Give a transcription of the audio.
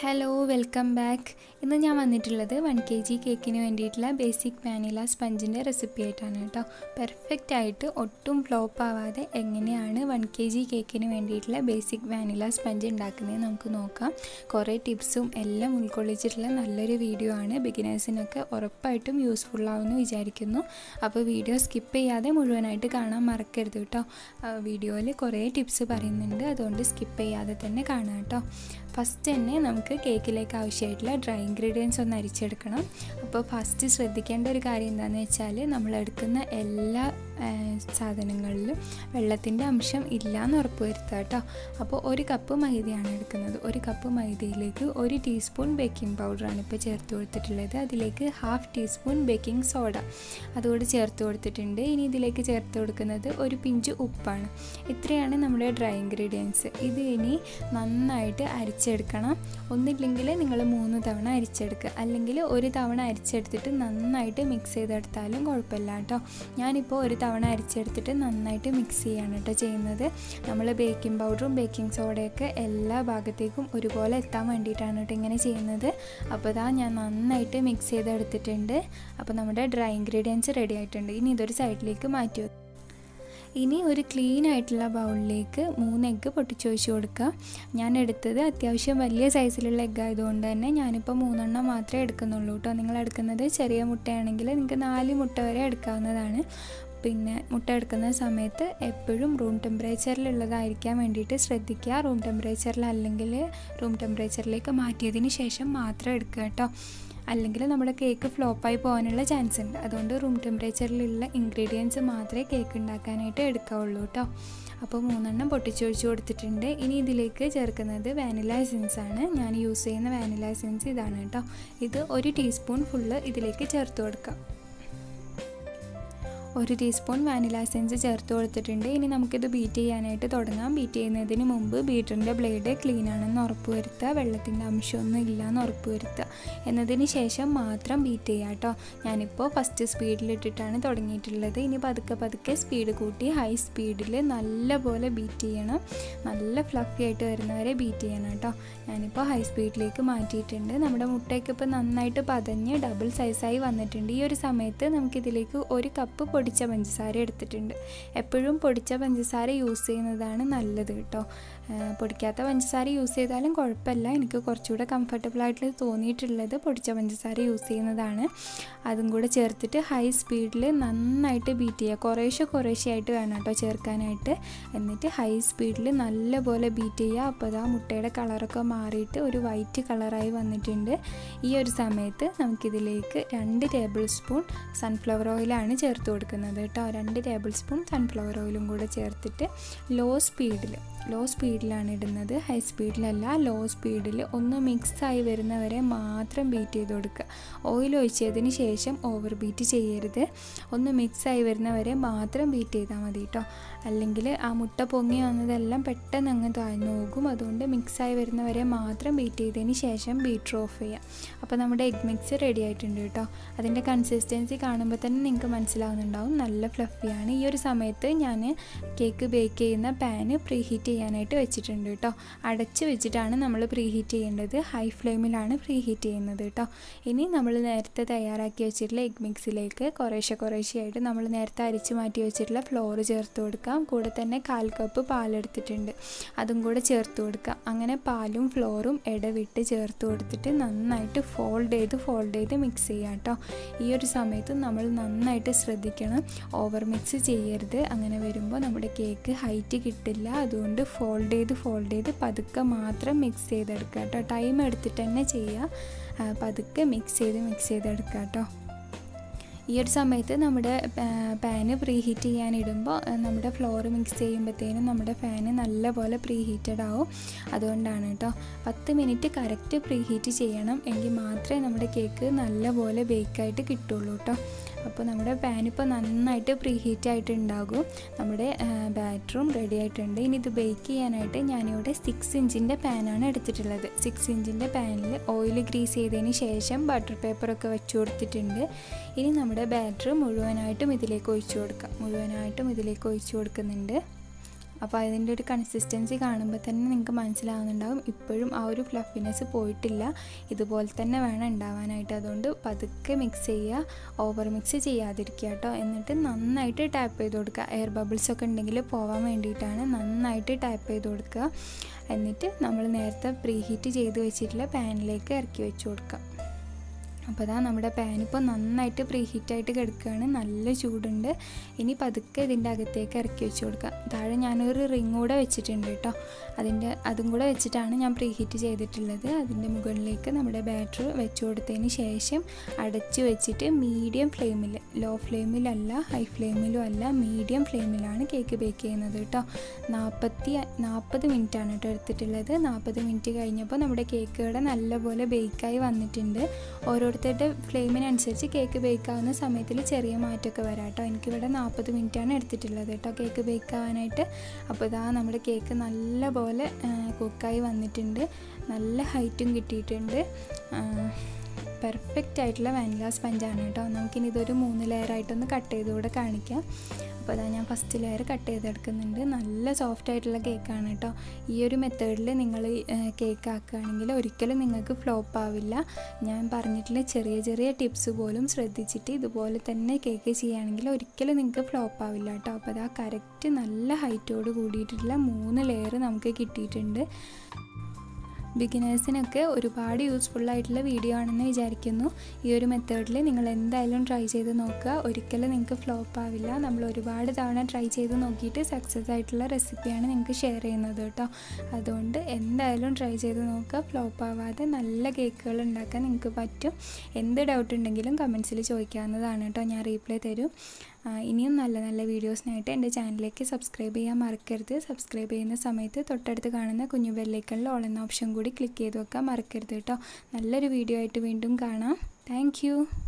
hello welcome back ഇന്ന് ഞാൻ വന്നിട്ടുള്ളത് വൺ കെ ജി കേക്കിന് വേണ്ടിയിട്ടുള്ള ബേസിക് വാനില സ്പഞ്ചിൻ്റെ റെസിപ്പി ആയിട്ടാണ് കേട്ടോ പെർഫെക്റ്റ് ആയിട്ട് ഒട്ടും ഫ്ലോപ്പ് ആവാതെ എങ്ങനെയാണ് വൺ കെ ജി കേക്കിന് വേണ്ടിയിട്ടുള്ള ബേസിക് വാനില സ്പഞ്ച് ഉണ്ടാക്കുന്നത് നമുക്ക് നോക്കാം കുറേ ടിപ്സും എല്ലാം ഉൾക്കൊള്ളിച്ചിട്ടുള്ള നല്ലൊരു വീഡിയോ ആണ് ബിഗിനേഴ്സിനൊക്കെ ഉറപ്പായിട്ടും യൂസ്ഫുൾ ആവുമെന്ന് വിചാരിക്കുന്നു അപ്പോൾ വീഡിയോ സ്കിപ്പ് ചെയ്യാതെ മുഴുവനായിട്ട് കാണാൻ മറക്കരുത് കേട്ടോ വീഡിയോയിൽ കുറേ ടിപ്സ് പറയുന്നുണ്ട് അതുകൊണ്ട് സ്കിപ്പ് ചെയ്യാതെ തന്നെ കാണാം കേട്ടോ ഫസ്റ്റ് തന്നെ നമുക്ക് കേക്കിലേക്ക് ആവശ്യമായിട്ടുള്ള ഡ്രൈ ഇൻഗ്രീഡിയൻസ് ഒന്ന് അരിച്ചെടുക്കണം അപ്പോൾ ഫസ്റ്റ് ശ്രദ്ധിക്കേണ്ട ഒരു കാര്യം എന്താണെന്ന് വെച്ചാൽ നമ്മൾ എടുക്കുന്ന എല്ലാ സാധനങ്ങളിലും വെള്ളത്തിൻ്റെ അംശം ഇല്ലയെന്ന് ഉറപ്പ് വരുത്തുക കേട്ടോ അപ്പോൾ ഒരു കപ്പ് മൈദയാണ് എടുക്കുന്നത് ഒരു കപ്പ് മൈദയിലേക്ക് ഒരു ടീസ്പൂൺ ബേക്കിംഗ് പൗഡറാണ് ഇപ്പോൾ ചേർത്ത് കൊടുത്തിട്ടുള്ളത് അതിലേക്ക് ഹാഫ് ടീസ്പൂൺ ബേക്കിംഗ് സോഡ അതുകൂടി ചേർത്ത് കൊടുത്തിട്ടുണ്ട് ഇനി ഇതിലേക്ക് ചേർത്ത് കൊടുക്കുന്നത് ഒരു പിഞ്ച് ഉപ്പാണ് ഇത്രയാണ് നമ്മുടെ ഡ്രൈ ഇൻഗ്രീഡിയൻസ് ഇത് ഇനി നന്നായിട്ട് അരിച്ചെടുക്കണം ഒന്നില്ലെങ്കിൽ നിങ്ങൾ മൂന്ന് തവണ അരിച്ചെടുക്കുക അല്ലെങ്കിൽ ഒരു തവണ അരിച്ചെടുത്തിട്ട് നന്നായിട്ട് മിക്സ് ചെയ്തെടുത്താലും കുഴപ്പമില്ല കേട്ടോ ഞാനിപ്പോൾ ഒരു തവണ അരിച്ചെടുത്തിട്ട് നന്നായിട്ട് മിക്സ് ചെയ്യാണ് കേട്ടോ ചെയ്യുന്നത് നമ്മൾ ബേക്കിംഗ് പൗഡറും ബേക്കിംഗ് സോഡയൊക്കെ എല്ലാ ഭാഗത്തേക്കും ഒരുപോലെ എത്താൻ വേണ്ടിയിട്ടാണ് കേട്ടോ ഇങ്ങനെ ചെയ്യുന്നത് അപ്പോൾ ഇതാ ഞാൻ നന്നായിട്ട് മിക്സ് ചെയ്തെടുത്തിട്ടുണ്ട് അപ്പോൾ നമ്മുടെ ഡ്രൈ ഇൻഗ്രീഡിയൻസ് റെഡി ആയിട്ടുണ്ട് ഇനി ഇതൊരു സൈഡിലേക്ക് മാറ്റി വെക്കും ഇനി ഒരു ക്ലീൻ ആയിട്ടുള്ള ബൗളിലേക്ക് മൂന്ന് എഗ്ഗ് പൊട്ടിച്ചൊഴിച്ച് കൊടുക്കുക ഞാൻ എടുത്തത് അത്യാവശ്യം വലിയ സൈസിലുള്ള എഗ്ഗ് ആയതുകൊണ്ട് തന്നെ ഞാനിപ്പോൾ മൂന്നെണ്ണം മാത്രമേ എടുക്കുന്നുള്ളൂ കേട്ടോ നിങ്ങൾ എടുക്കുന്നത് ചെറിയ മുട്ടയാണെങ്കിൽ നിങ്ങൾക്ക് നാല് മുട്ട വരെ എടുക്കാവുന്നതാണ് പിന്നെ മുട്ട എടുക്കുന്ന സമയത്ത് എപ്പോഴും റൂം ടെമ്പറേച്ചറിലുള്ളതായിരിക്കാൻ വേണ്ടിയിട്ട് ശ്രദ്ധിക്കുക റൂം ടെമ്പറേച്ചറിൽ അല്ലെങ്കിൽ റൂം ടെമ്പറേച്ചറിലേക്ക് മാറ്റിയതിന് ശേഷം മാത്രം എടുക്കുക കേട്ടോ അല്ലെങ്കിൽ നമ്മുടെ കേക്ക് ഫ്ലോപ്പായി പോകാനുള്ള ചാൻസ് ഉണ്ട് അതുകൊണ്ട് റൂം ടെമ്പറേച്ചറിലുള്ള ഇൻഗ്രീഡിയൻസ് മാത്രമേ കേക്ക് ഉണ്ടാക്കാനായിട്ട് എടുക്കാവുള്ളൂ കേട്ടോ അപ്പോൾ മൂന്നെണ്ണം പൊട്ടിച്ചൊഴിച്ച് കൊടുത്തിട്ടുണ്ട് ഇനി ഇതിലേക്ക് ചേർക്കുന്നത് വാനില എസൻസ് ആണ് ഞാൻ യൂസ് ചെയ്യുന്ന വാനില എസൻസ് ഇതാണ് കേട്ടോ ഇത് ഒരു ടീസ്പൂൺ ഫുള്ള് ഇതിലേക്ക് ചേർത്ത് കൊടുക്കാം ഒരു ടീസ്പൂൺ വാനില എസൻസ് ചേർത്ത് കൊടുത്തിട്ടുണ്ട് ഇനി നമുക്കിത് ബീറ്റ് ചെയ്യാനായിട്ട് തുടങ്ങാം ബീറ്റ് ചെയ്യുന്നതിന് മുമ്പ് ബീറ്ററിൻ്റെ ബ്ലേഡ് ക്ലീൻ ആണെന്ന് ഉറപ്പ് വരുത്തുക വെള്ളത്തിൻ്റെ അംശമൊന്നും ഇല്ലയെന്ന് ഉറപ്പ് വരുത്തുക എന്നതിന് ശേഷം മാത്രം ബീറ്റ് ചെയ്യുക കേട്ടോ ഞാനിപ്പോൾ ഫസ്റ്റ് സ്പീഡിലിട്ടിട്ടാണ് തുടങ്ങിയിട്ടുള്ളത് ഇനി പതുക്കെ പതുക്കെ സ്പീഡ് കൂട്ടി ഹൈ സ്പീഡിൽ നല്ലപോലെ ബീറ്റ് ചെയ്യണം നല്ല ഫ്ലഫി ആയിട്ട് വരുന്നവരെ ബീറ്റ് ചെയ്യണം കേട്ടോ ഞാനിപ്പോൾ ഹൈ സ്പീഡിലേക്ക് മാറ്റിയിട്ടുണ്ട് നമ്മുടെ മുട്ടയ്ക്ക് ഇപ്പോൾ നന്നായിട്ട് പതഞ്ഞ് ഡബിൾ സൈസായി വന്നിട്ടുണ്ട് ഈ ഒരു സമയത്ത് നമുക്കിതിലേക്ക് ഒരു കപ്പ് പൊടിച്ച പഞ്ചസാര എടുത്തിട്ടുണ്ട് എപ്പോഴും പൊടിച്ച പഞ്ചസാര യൂസ് ചെയ്യുന്നതാണ് നല്ലത് കേട്ടോ പൊടിക്കാത്ത പഞ്ചസാര യൂസ് ചെയ്താലും കുഴപ്പമില്ല എനിക്ക് കുറച്ചുകൂടെ കംഫർട്ടബിൾ ആയിട്ട് തോന്നിയിട്ടുള്ളത് പൊടിച്ച പഞ്ചസാര യൂസ് ചെയ്യുന്നതാണ് അതും കൂടെ ചേർത്തിട്ട് ഹൈ സ്പീഡിൽ നന്നായിട്ട് ബീറ്റ് ചെയ്യുക കുറേശ്ശെ കുറേശ്ശെ ആയിട്ട് വേണം കേട്ടോ ചേർക്കാനായിട്ട് എന്നിട്ട് ഹൈ സ്പീഡിൽ നല്ലപോലെ ബീറ്റ് ചെയ്യുക അപ്പോൾ അതാ മുട്ടയുടെ കളറൊക്കെ മാറിയിട്ട് ഒരു വൈറ്റ് കളറായി വന്നിട്ടുണ്ട് ഈ ഒരു സമയത്ത് നമുക്കിതിലേക്ക് രണ്ട് ടേബിൾ സ്പൂൺ സൺഫ്ലവർ ഓയിലാണ് ചേർത്ത് കൊടുക്കുന്നത് കേട്ടോ രണ്ട് ടേബിൾ സ്പൂൺ സൺഫ്ലവർ ഓയിലും കൂടെ ചേർത്തിട്ട് ലോ സ്പീഡിൽ ലോ സ്പീഡിലാണ് ഇടുന്നത് ഹൈ സ്പീഡിലല്ല ലോ സ്പീഡിൽ ഒന്ന് മിക്സായി വരുന്നവരെ മാത്രം ബീറ്റ് ചെയ്ത് കൊടുക്കുക ഓയിൽ ഒഴിച്ചതിന് ശേഷം ഓവർ ബീറ്റ് ചെയ്യരുത് ഒന്ന് മിക്സായി വരുന്നവരെ മാത്രം ബീറ്റ് ചെയ്താൽ മതി കേട്ടോ അല്ലെങ്കിൽ ആ മുട്ട പൊങ്ങി വന്നതെല്ലാം പെട്ടെന്ന് അങ്ങ് താഴ്ന്നു പോകും അതുകൊണ്ട് മിക്സായി വരുന്നവരെ മാത്രം ബീറ്റ് ചെയ്തതിന് ശേഷം ബീറ്റർ ഓഫ് ചെയ്യാം അപ്പോൾ നമ്മുടെ എഗ് മിക്സ് റെഡി ആയിട്ടുണ്ട് കേട്ടോ അതിൻ്റെ കൺസിസ്റ്റൻസി കാണുമ്പോൾ തന്നെ നിങ്ങൾക്ക് മനസ്സിലാവുന്നുണ്ടാവും നല്ല ഫ്ലഫിയാണ് ഈ ഒരു സമയത്ത് ഞാൻ കേക്ക് ബേക്ക് ചെയ്യുന്ന പാന് പ്രീ ഹീറ്റ് ചെയ്യാനായിട്ട് വെച്ചിട്ടുണ്ട് കേട്ടോ അടച്ച് വെച്ചിട്ടാണ് നമ്മൾ പ്രീ ഹീറ്റ് ചെയ്യേണ്ടത് ഹൈ ഫ്ലെയിമിലാണ് പ്രീ ഹീറ്റ് ചെയ്യുന്നത് കേട്ടോ ഇനി നമ്മൾ നേരത്തെ തയ്യാറാക്കി വെച്ചിട്ടുള്ള എഗ് മിക്സിലേക്ക് കുറേശ്ശെ കുറേശ്ശെയായിട്ട് നമ്മൾ നേരത്തെ അരിച്ച് മാറ്റി വെച്ചിട്ടുള്ള ഫ്ലോർ ചേർത്ത് കൊടുക്കാം കൂടെ തന്നെ കാൽ കപ്പ് പാലെടുത്തിട്ടുണ്ട് അതും കൂടെ ചേർത്ത് കൊടുക്കാം അങ്ങനെ പാലും ഫ്ലോറും ഇടവിട്ട് ചേർത്ത് കൊടുത്തിട്ട് നന്നായിട്ട് ഫോൾഡ് ചെയ്ത് ഫോൾഡ് ചെയ്ത് മിക്സ് ചെയ്യാം കേട്ടോ ഈ ഒരു സമയത്ത് നമ്മൾ നന്നായിട്ട് ശ്രദ്ധിക്കണം ഓവർ മിക്സ് ചെയ്യരുത് അങ്ങനെ വരുമ്പോൾ നമ്മുടെ കേക്ക് ഹൈറ്റ് കിട്ടില്ല അതുകൊണ്ട് ഫോൾഡ് ചെയ്ത് ഫോൾഡ് ചെയ്ത് പതുക്കെ മാത്രം മിക്സ് ചെയ്തെടുക്കുക കേട്ടോ ടൈം എടുത്തിട്ട് തന്നെ ചെയ്യുക പതുക്കെ മിക്സ് ചെയ്ത് മിക്സ് ചെയ്തെടുക്കുക കേട്ടോ ഈ ഒരു സമയത്ത് നമ്മുടെ പാന് പ്രീ ഹീറ്റ് ചെയ്യാനിടുമ്പോൾ നമ്മുടെ ഫ്ലോർ മിക്സ് ചെയ്യുമ്പോഴത്തേനും നമ്മുടെ ഫാന് നല്ലപോലെ പ്രീ ഹീറ്റഡ് ആവും അതുകൊണ്ടാണ് കേട്ടോ പത്ത് മിനിറ്റ് കറക്റ്റ് പ്രീ ഹീറ്റ് ചെയ്യണം എങ്കിൽ മാത്രമേ നമ്മുടെ കേക്ക് നല്ലപോലെ ബേക്കായിട്ട് കിട്ടുള്ളൂ കേട്ടോ അപ്പോൾ നമ്മുടെ പാൻ ഇപ്പോൾ നന്നായിട്ട് പ്രീ ഹീറ്റ് ആയിട്ടുണ്ടാകും നമ്മുടെ ബാറ്ററും റെഡി ആയിട്ടുണ്ട് ഇനി ഇത് ബേക്ക് ചെയ്യാനായിട്ട് ഞാനിവിടെ സിക്സ് ഇഞ്ചിൻ്റെ പാനാണ് എടുത്തിട്ടുള്ളത് സിക്സ് ഇഞ്ചിൻ്റെ പാനിൽ ഓയിൽ ഗ്രീസ് ചെയ്തതിന് ശേഷം ബട്ടർ പേപ്പറൊക്കെ വെച്ച് കൊടുത്തിട്ടുണ്ട് ഇനി നമ്മുടെ ബാറ്റർ മുഴുവനായിട്ടും ഇതിലേക്ക് ഒഴിച്ചു കൊടുക്കാം മുഴുവനായിട്ടും ഇതിലേക്ക് ഒഴിച്ചു കൊടുക്കുന്നുണ്ട് അപ്പോൾ അതിൻ്റെ ഒരു കൺസിസ്റ്റൻസി കാണുമ്പോൾ തന്നെ നിങ്ങൾക്ക് മനസ്സിലാവുന്നുണ്ടാവും ഇപ്പോഴും ആ ഒരു ഫ്ലഫിനെസ് പോയിട്ടില്ല ഇതുപോലെ തന്നെ വേണം ഉണ്ടാവാനായിട്ട് അതുകൊണ്ട് പതുക്കെ മിക്സ് ചെയ്യുക ഓവർ മിക്സ് ചെയ്യാതിരിക്കുക കേട്ടോ എന്നിട്ട് നന്നായിട്ട് ടാപ്പ് ചെയ്ത് കൊടുക്കുക എയർ ബബിൾസ് ഒക്കെ ഉണ്ടെങ്കിൽ പോവാൻ വേണ്ടിയിട്ടാണ് നന്നായിട്ട് ടാപ്പ് ചെയ്ത് കൊടുക്കുക എന്നിട്ട് നമ്മൾ നേരത്തെ പ്രീ ഹീറ്റ് ചെയ്ത് വെച്ചിട്ടുള്ള പാനിലേക്ക് ഇറക്കി വെച്ച് കൊടുക്കുക അപ്പോൾ അതാ നമ്മുടെ പാൻ ഇപ്പോൾ നന്നായിട്ട് പ്രീ ഹീറ്റായിട്ട് കിടക്കുകയാണ് നല്ല ചൂടുണ്ട് ഇനി പതുക്കെ ഇതിൻ്റെ അകത്തേക്ക് ഇറക്കി വെച്ച് കൊടുക്കുക താഴെ ഞാനൊരു റിങ് കൂടെ വെച്ചിട്ടുണ്ട് കേട്ടോ അതിൻ്റെ അതും കൂടെ വെച്ചിട്ടാണ് ഞാൻ പ്രീ ഹീറ്റ് ചെയ്തിട്ടുള്ളത് അതിൻ്റെ മുകളിലേക്ക് നമ്മുടെ ബാറ്റർ വെച്ച് കൊടുത്തതിന് ശേഷം അടച്ച് വെച്ചിട്ട് മീഡിയം ഫ്ലെയിമിൽ ലോ ഫ്ലെയിമിലല്ല ഹൈ ഫ്ലെയിമിലും അല്ല മീഡിയം ഫ്ലെയിമിലാണ് കേക്ക് ബേക്ക് ചെയ്യുന്നത് കേട്ടോ നാൽപ്പത്തി നാൽപ്പത് മിനിറ്റാണ് കേട്ടോ എടുത്തിട്ടുള്ളത് നാൽപ്പത് മിനിറ്റ് കഴിഞ്ഞപ്പോൾ നമ്മുടെ കേക്ക് ഇവിടെ നല്ലപോലെ ബേക്കായി വന്നിട്ടുണ്ട് ഓരോ ഓരോരുത്തരുടെ ഫ്ലെയിമിനനുസരിച്ച് കേക്ക് ബേക്ക് ആവുന്ന സമയത്തിൽ ചെറിയ മാറ്റമൊക്കെ വരാം കേട്ടോ എനിക്കിവിടെ നാൽപ്പത് മിനിറ്റാണ് എടുത്തിട്ടുള്ളത് കേട്ടോ കേക്ക് ബേക്ക് ആവാനായിട്ട് അപ്പോൾ ഇതാ നമ്മുടെ കേക്ക് നല്ലപോലെ കുക്കായി വന്നിട്ടുണ്ട് നല്ല ഹൈറ്റും കിട്ടിയിട്ടുണ്ട് പെർഫെക്റ്റ് ആയിട്ടുള്ള വാനില സ്പഞ്ചാണ് കേട്ടോ നമുക്കിനി ഇതൊരു മൂന്ന് ലെയറായിട്ടൊന്ന് കട്ട് ചെയ്തുകൂടെ കാണിക്കാം അപ്പോൾ അതാ ഞാൻ ഫസ്റ്റ് ലെയർ കട്ട് ചെയ്തെടുക്കുന്നുണ്ട് നല്ല സോഫ്റ്റ് ആയിട്ടുള്ള കേക്കാണ് കേട്ടോ ഈ ഒരു മെത്തേഡിൽ നിങ്ങൾ കേക്ക് ആക്കുകയാണെങ്കിൽ ഒരിക്കലും നിങ്ങൾക്ക് ഫ്ലോപ്പ് ആവില്ല ഞാൻ പറഞ്ഞിട്ടുള്ള ചെറിയ ചെറിയ ടിപ്സ് പോലും ശ്രദ്ധിച്ചിട്ട് ഇതുപോലെ തന്നെ കേക്ക് ചെയ്യുകയാണെങ്കിൽ ഒരിക്കലും നിങ്ങൾക്ക് ഫ്ലോപ്പ് ആവില്ല കേട്ടോ അപ്പോൾ അതാ കറക്റ്റ് നല്ല ഹൈറ്റോട് കൂടിയിട്ടുള്ള മൂന്ന് ലെയർ നമുക്ക് കിട്ടിയിട്ടുണ്ട് ബിഗിനേഴ്സിനൊക്കെ ഒരുപാട് യൂസ്ഫുൾ ആയിട്ടുള്ള വീഡിയോ ആണെന്ന് വിചാരിക്കുന്നു ഈ ഒരു മെത്തേഡിൽ നിങ്ങൾ എന്തായാലും ട്രൈ ചെയ്ത് നോക്കുക ഒരിക്കലും നിങ്ങൾക്ക് ഫ്ലോപ്പ് ആവില്ല നമ്മൾ ഒരുപാട് തവണ ട്രൈ ചെയ്ത് നോക്കിയിട്ട് സക്സസ് ആയിട്ടുള്ള റെസിപ്പിയാണ് നിങ്ങൾക്ക് ഷെയർ ചെയ്യുന്നത് കേട്ടോ അതുകൊണ്ട് എന്തായാലും ട്രൈ ചെയ്ത് നോക്കുക ഫ്ലോപ്പ് ആവാതെ നല്ല കേക്കുകൾ ഉണ്ടാക്കാൻ നിങ്ങൾക്ക് പറ്റും എന്ത് ഡൗട്ട് ഉണ്ടെങ്കിലും കമൻസിൽ ചോദിക്കാവുന്നതാണ് കേട്ടോ ഞാൻ റീപ്ലൈ തരും ഇനിയും നല്ല നല്ല വീഡിയോസിനായിട്ട് എൻ്റെ ചാനലിലേക്ക് സബ്സ്ക്രൈബ് ചെയ്യാൻ മറക്കരുത് സബ്സ്ക്രൈബ് ചെയ്യുന്ന സമയത്ത് തൊട്ടടുത്ത് കാണുന്ന കുഞ്ഞു ബെല്ലൈക്കണിൽ ഓൾ എന്ന ഓപ്ഷൻ കൂടി ക്ലിക്ക് ചെയ്ത് വെക്കാൻ മറക്കരുത് കേട്ടോ നല്ലൊരു വീഡിയോ ആയിട്ട് വീണ്ടും കാണാം താങ്ക്